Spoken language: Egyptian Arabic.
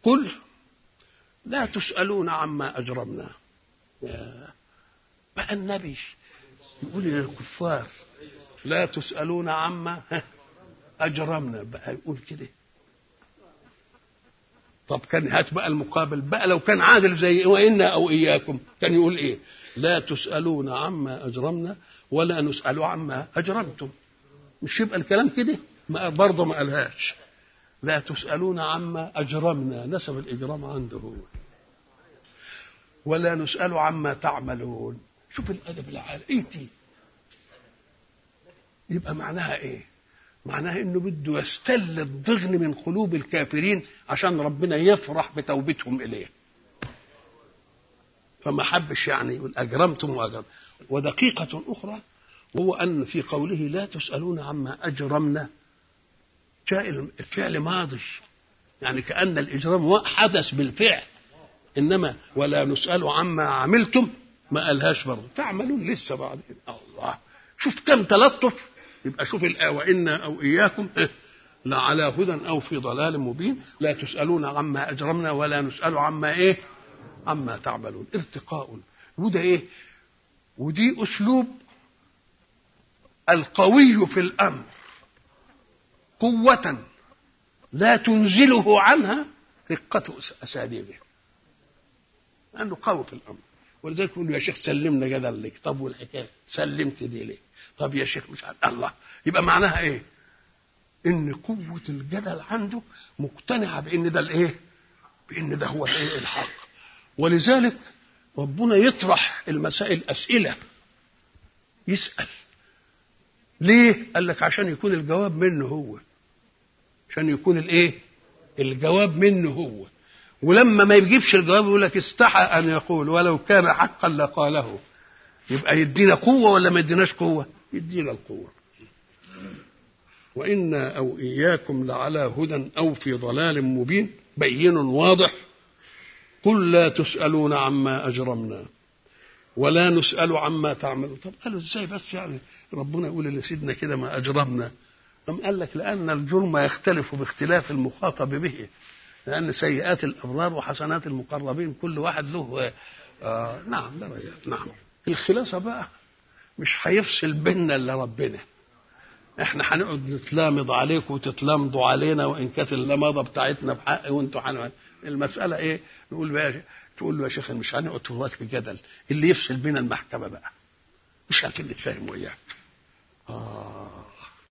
قل لا تسألون عما أجرمنا بقى النبي يقول للكفار لا تسألون عما أجرمنا بقى يقول كده طب كان هات بقى المقابل بقى لو كان عادل زي وإنا أو إياكم كان يقول إيه لا تسألون عما أجرمنا ولا نسأل عما أجرمتم مش يبقى الكلام كده ما برضه ما قالهاش لا تسألون عما أجرمنا نسب الإجرام عنده هو ولا نسأل عما تعملون شوف الأدب العالي إيه دي يبقى معناها إيه معناها إنه بده يستل الضغن من قلوب الكافرين عشان ربنا يفرح بتوبتهم إليه فما حبش يعني يقول أجرمتم وأجرم ودقيقة أخرى وهو أن في قوله لا تسألون عما أجرمنا جاء الفعل ماضي يعني كأن الإجرام حدث بالفعل إنما ولا نسأل عما عملتم ما قالهاش برضه تعملون لسه بعدين الله شوف كم تلطف يبقى شوف الآية وإنا أو إياكم لعلى هدى أو في ضلال مبين لا تسألون عما أجرمنا ولا نسأل عما إيه عما تعملون ارتقاء وده إيه ودي أسلوب القوي في الأمر قوة لا تنزله عنها رقة أساليبه لأنه قوي في الأمر ولذلك يقول له يا شيخ سلمنا جدل لك طب والحكاية سلمت دي ليه طب يا شيخ مش عارف الله يبقى معناها ايه ان قوة الجدل عنده مقتنعة بان ده الايه بان ده هو الايه الحق ولذلك ربنا يطرح المسائل اسئلة يسأل ليه قال لك عشان يكون الجواب منه هو عشان يكون الايه الجواب منه هو ولما ما يجيبش الجواب يقول لك استحى ان يقول ولو كان حقا لقاله يبقى يدينا قوه ولا ما يديناش قوه يدينا القوه وانا او اياكم لعلى هدى او في ضلال مبين بين واضح قل لا تسالون عما اجرمنا ولا نسال عما تعملون طب قالوا ازاي بس يعني ربنا يقول لسيدنا كده ما اجرمنا أم قال لك لأن الجرم يختلف باختلاف المخاطب به لأن سيئات الأبرار وحسنات المقربين كل واحد له آه نعم درجات نعم الخلاصة بقى مش هيفصل بيننا إلا ربنا احنا هنقعد نتلامض عليكم وتتلامضوا علينا وان كانت اللمضه بتاعتنا بحق وانتوا حن... المساله ايه؟ نقول بقى تقول له يا شيخ مش هنقعد طول في جدل اللي يفصل بينا المحكمه بقى مش عارفين نتفاهم وياك اه